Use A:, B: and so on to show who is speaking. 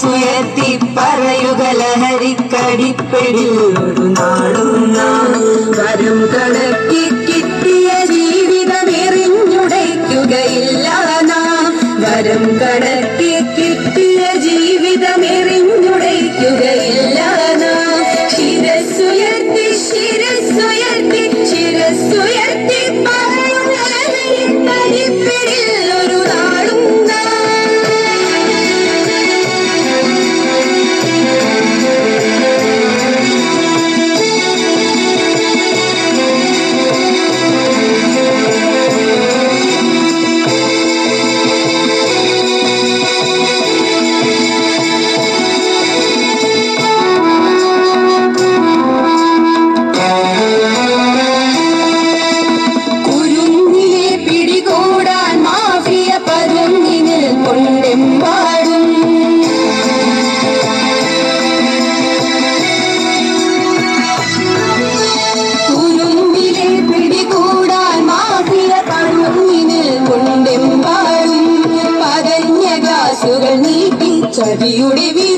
A: ശിരസുയർത്തി പറയുക ലഹരിക്കടിപ്പിടിൽ ഒരു നാടും നാം
B: വരും കണക്കി കിട്ടിയ ജീവിതം എറിഞ്ഞുടയ്ക്കുകയില്ല നാം വരും കണക്കി കിട്ടിയ ജീവിതം എറിഞ്ഞുടയ്ക്കുകയില്ല നാം ശിരസുയർത്തി ശിരസുയർത്തി ശിരസുയർത്തി പറയുക തരിപ്പിടിൽ ഒരു നാടും കുരുന്നിനെ പിടികൂടാൻ മാഫിയ പരുന്നിന് കൊണ്ടെമ്പാടും കുരുന്നിനെ പിടികൂടാൻ മാഫിയ പരുന്നിന് കൊണ്ടെമ്പാടും പതഞ്ഞ ഗ്ലാസുകൾ നീട്ടി ചതിയുടെ വീ